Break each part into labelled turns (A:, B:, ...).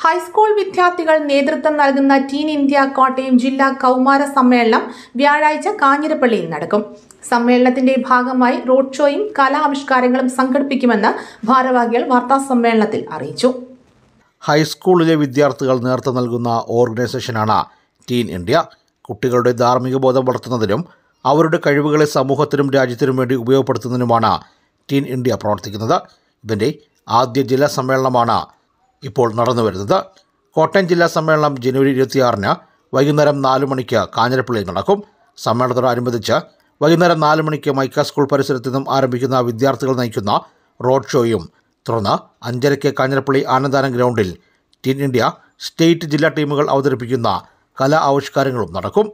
A: High school വിദ്യാർത്ഥികൾ നേതൃത്വം നൽകുന്ന ടീൻ ഇന്ത്യ കോട്ടയം ജില്ലാ കൗമാര സമ്മേളനം വ്യാഴാഴ്ച കാഞ്ഞിരപ്പള്ളിയിൽ നടക്കും സമ്മേളനത്തിന്റെ ഭാഗമായി റോഡ് ഷോയും കലാവിഷ്കാരങ്ങളും സംഘടിപ്പിക്കുമെന്ന് ഭാരവാഹികൾ വാർത്താ സമ്മേളനത്തിൽ അറിയിച്ചു
B: ഹൈസ്കൂളിലെ വിദ്യാർത്ഥികൾ നേതൃത്വം നൽകുന്ന ഓർഗനൈസേഷനാണ് ടീൻ ഇന്ത്യ കുട്ടികളുടെ ധാർമ്മിക ബോധം വളർത്തുന്നതിനും അവരുടെ കഴിവുകളെ സമൂഹത്തിനും രാജ്യത്തിനും വേണ്ടി ഉപയോഗപ്പെടുത്തുന്നതിനുമാണ് ടീൻ ഇന്ത്യ പ്രവർത്തിക്കുന്നത് ഇതിൻ്റെ ആദ്യ ജില്ലാ സമ്മേളനമാണ് ഇപ്പോൾ നടന്നു വരുന്നത് കോട്ടയം ജില്ലാ സമ്മേളനം ജനുവരി ഇരുപത്തിയാറിന് വൈകുന്നേരം നാല് മണിക്ക് കാഞ്ഞിരപ്പള്ളിയിൽ നടക്കും സമ്മേളനത്തോടനുബന്ധിച്ച് വൈകുന്നേരം നാല് മണിക്ക് മൈക്ക സ്കൂൾ പരിസരത്ത് നിന്നും ആരംഭിക്കുന്ന വിദ്യാർത്ഥികൾ നയിക്കുന്ന റോഡ് ഷോയും തുടർന്ന് അഞ്ചരയ്ക്ക് കാഞ്ഞിരപ്പള്ളി ആനന്ദാനം ഗ്രൗണ്ടിൽ ടീം ഇന്ത്യ സ്റ്റേറ്റ് ജില്ലാ ടീമുകൾ അവതരിപ്പിക്കുന്ന കലാ ആവിഷ്കാരങ്ങളും നടക്കും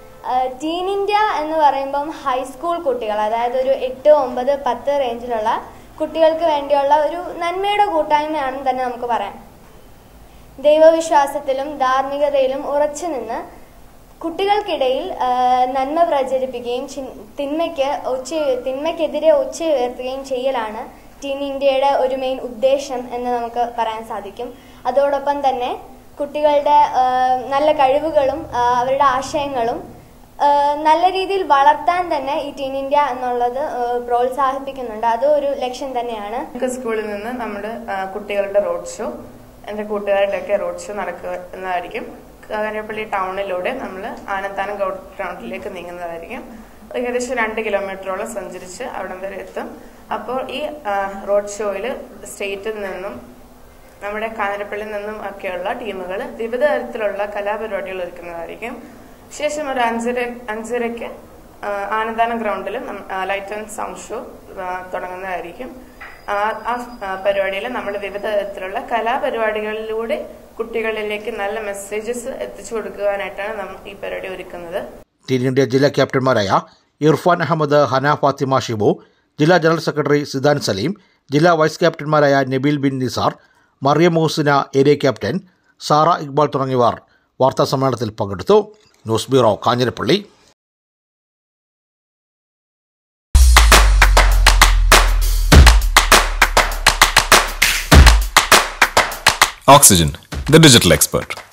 C: ടീൻ ഇന്ത്യ എന്ന് പറയുമ്പം ഹൈസ്കൂൾ കുട്ടികൾ അതായത് ഒരു എട്ട് ഒമ്പത് പത്ത് റേഞ്ചിലുള്ള കുട്ടികൾക്ക് വേണ്ടിയുള്ള ഒരു നന്മയുടെ കൂട്ടായ്മയാണെന്ന് തന്നെ നമുക്ക് പറയാം ദൈവവിശ്വാസത്തിലും ധാർമ്മികതയിലും ഉറച്ചു നിന്ന് കുട്ടികൾക്കിടയിൽ ആ, നന്മ പ്രചരിപ്പിക്കുകയും ചി- തിന്മയ്ക്ക് ഒച്ച തിന്മയ്ക്കെതിരെ ഒച്ച ഉയർത്തുകയും ചെയ്യലാണ് ടീൻ ഇന്ത്യയുടെ ഒരു മെയിൻ ഉദ്ദേശം എന്ന് നമുക്ക് പറയാൻ സാധിക്കും അതോടൊപ്പം തന്നെ കുട്ടികളുടെ ആ, നല്ല കഴിവുകളും ആ, അവരുടെ ആശയങ്ങളും ആ, നല്ല രീതിയിൽ വളർത്താൻ തന്നെ ഈ ടീൻ ഇന്ത്യ എന്നുള്ളത് ആ, പ്രോത്സാഹിപ്പിക്കുന്നുണ്ട് അതും ഒരു ലക്ഷ്യം തന്നെയാണ്
D: ഞങ്ങൾക്ക് സ്കൂളിൽ നിന്ന് നമ്മുടെ ആ, കുട്ടികളുടെ റോഡ് ഷോ എൻ്റെ കൂട്ടുകാരുടെ ഒക്കെ റോഡ് ഷോ നടക്കുന്നതായിരിക്കും കാഞ്ഞിരപ്പള്ളി ടൗണിലൂടെ നമ്മൾ ആനന്ദാനം ഗ്രൗണ്ടിലേക്ക് നീങ്ങുന്നതായിരിക്കും ഏകദേശം രണ്ട് കിലോമീറ്ററോളം സഞ്ചരിച്ച് അവിടം വരെ എത്തും അപ്പോൾ ഈ ആ, റോഡ് ഷോയിൽ സ്റ്റേറ്റിൽ നിന്നും നമ്മുടെ കാഞ്ഞിരപ്പള്ളിയിൽ നിന്നും ഒക്കെയുള്ള ടീമുകൾ വിവിധ തരത്തിലുള്ള കലാപരിപാടികൾ ഒരുക്കുന്നതായിരിക്കും ശേഷം ഒരു അഞ്ചര അഞ്ചരയ്ക്ക് ആ, ആനന്ദാനം ഗ്രൗണ്ടിൽ ലൈറ്റ് ആൻഡ് സൗണ്ട് ഷോ ആ, തുടങ്ങുന്നതായിരിക്കും ആ ആ, ആ, പരിപാടിയിൽ നമ്മൾ വിവിധ തരത്തിലുള്ള കലാപരിപാടികളിലൂടെ കുട്ടികളിലേക്ക് നല്ല മെസ്സേജസ് എത്തിച്ചു കൊടുക്കുവാനായിട്ടാണ് നമ്മൾ ഈ പരിപാടി ഒരുക്കുന്നത്
B: ടീം ഇന്ത്യ ജില്ലാ ക്യാപ്റ്റന്മാരായ ഇർഫാൻ അഹമ്മദ് ഹന ഫാത്തിമ ഷിബു ജില്ലാ ജനറൽ സെക്രട്ടറി സിദാൻ സലീം ജില്ലാ വൈസ് ക്യാപ്റ്റന്മാരായ നബീൽ ബിൻ നിസാർ മറിയം മുഹസിന ഏരിയ ക്യാപ്റ്റൻ സാറ ഇക്ബാൽ തുടങ്ങിയവർ വാർത്താ സമ്മേളനത്തിൽ പങ്കെടുത്തു news bureau Kanjirappally
E: Oxygen, the digital expert.